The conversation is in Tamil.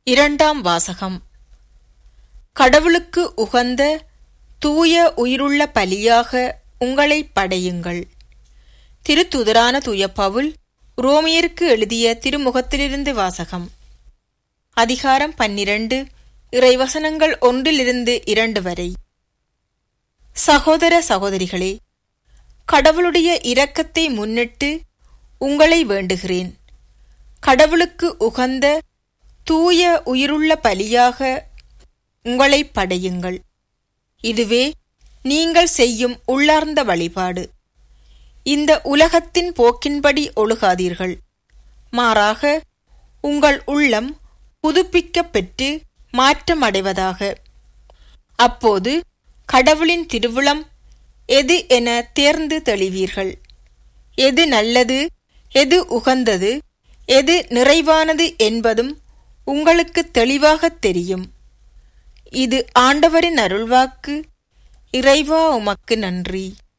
இரண்டாம் வாசகம் கடவுளுக்கு உகந்த தூய உயிருள்ள பலியாக உங்களை படையுங்கள் திருத்துதரான தூய பவுல் ரோமியருக்கு எழுதிய திருமுகத்திலிருந்து வாசகம் அதிகாரம் பன்னிரண்டு இறைவசனங்கள் ஒன்றிலிருந்து இரண்டு வரை சகோதர சகோதரிகளே கடவுளுடைய இரக்கத்தை முன்னிட்டு உங்களை வேண்டுகிறேன் கடவுளுக்கு உகந்த தூய உயிருள்ள பலியாக உங்களை படையுங்கள் இதுவே நீங்கள் செய்யும் உள்ளார்ந்த வழிபாடு இந்த உலகத்தின் போக்கின்படி ஒழுகாதீர்கள் மாறாக உங்கள் உள்ளம் புதுப்பிக்கப் பெற்று மாற்றமடைவதாக அப்போது கடவுளின் திருவுளம் எது என தேர்ந்து தெளிவீர்கள் எது நல்லது எது உகந்தது எது நிறைவானது என்பதும் உங்களுக்கு தெளிவாகத் தெரியும் இது ஆண்டவரின் அருள்வாக்கு இறைவா உமக்கு நன்றி